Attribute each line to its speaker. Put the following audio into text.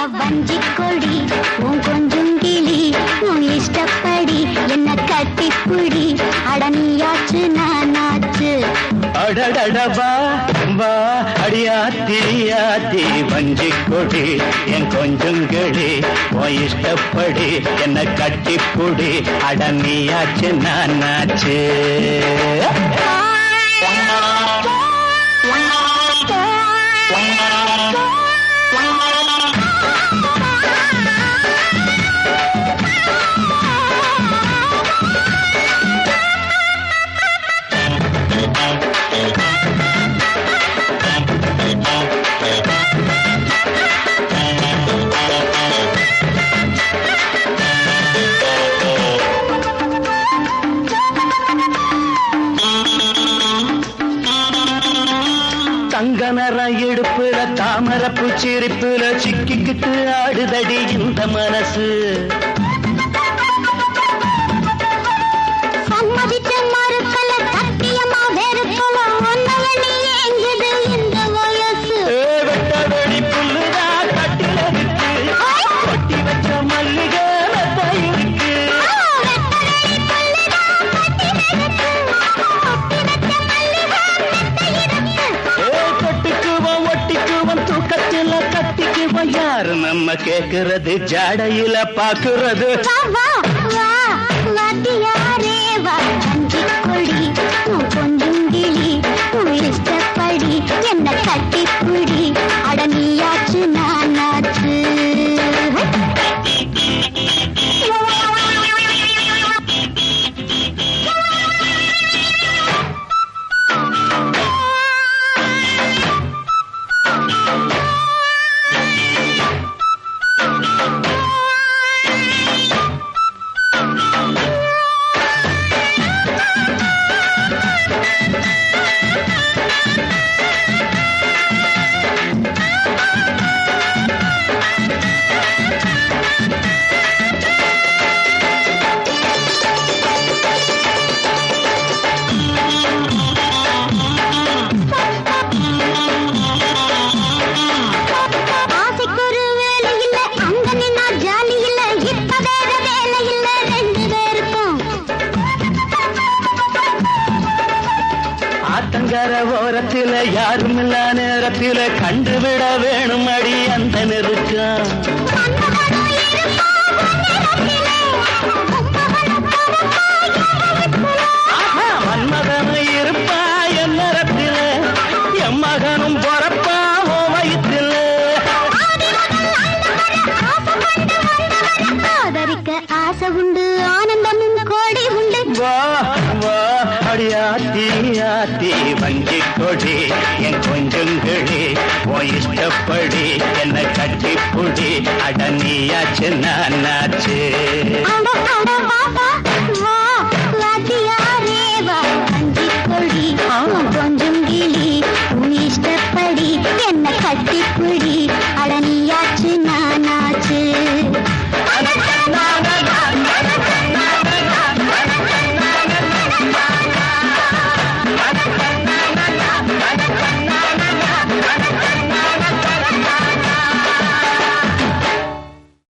Speaker 1: வஞ்சி கொடி உன் கொஞ்சம் கிளி உன் இஷ்டப்படி என்ன கட்டிப்புடி அடனியாச்சு நானாச்சு
Speaker 2: அடடடபா வா அடியாத்தி ஆத்தி வஞ்சி கொடி என் கொஞ்சங்களே உன் இஷ்டப்படி என்ன கட்டிப்புடி அடனியாச்சு நானாச்சு தங்க நிற இடுப்புல தாமரப்பு சிரிப்புல சிக்கிக்கிட்டு ஆடுதடி இந்த மனசு
Speaker 1: சம்மதிச்ச மறுக்கல சத்தியமா வெறுக்கல ஒன்னவனி எங்குது இந்த வயசு
Speaker 2: ஏ, வெட்ட வெடி புல்லுதா கட்டில இருக்கு கொட்டி வச்ச மல்லிகை மெத்த இருக்கு ஏ, தொட்டுக்குவோம் ஒட்டிக்குவோம் தூக்கத்துல கட்டிக்குவோம் யாரு நம்ம கேக்குறது ஜாடையில பாக்குறது
Speaker 1: வா வா வா வாத்தியாரே வா அஞ்சி கொடி உன் கொஞ்சம் கிளி உன் இஷ்டப்படி என்ன கட்டிப்புடி அடனியாச்சு நானாச்சு ஆசைக்கொரு வேலை இல்ல அங்க நின்னா ஜாலி இல்ல இப்ப வேற வேலை இல்ல ரெண்டு பேருக்கும்
Speaker 2: ஆத்தங்கர ஓரத்தில யாரும் இல்ல நேரத்தில கண்டுவிட வேணும் அடி அந்த நெருக்கம்
Speaker 1: மன்னவனும் இருப்பான் உன்னிடத்திலே. உம்மவனும் பரப்பான் இரவிற்குள்ளே.
Speaker 2: ஆஹா, மன்மதனும் இருப்பா என் நேரத்தில என் மகனும் பொறப்பா ஓ வயிற்றில
Speaker 1: ஆதி முதல் அந்த வரை ஆசை கொண்டு வந்தவரை ஆதரிக்க ஆசை உண்டு ஆனந்தமும் கோடி உண்டு
Speaker 2: வா வா அடியாத்தி ஆத்தி வஞ்சி கொடி என் கொஞ்சங்களே ஓ இஷ்டப்படி என்ன கட்டிப்புடி அடனியாச்சு நானாச்சு
Speaker 1: அட அட வா வா வா வாத்தியாரே வா அஞ்சி கொடி உன் கொஞ்சம் கிளி உன் இஷ்டப்படி என்ன கட்டிப்புடி அடனியாச்சு நானாச்சு
Speaker 2: நானாச்சு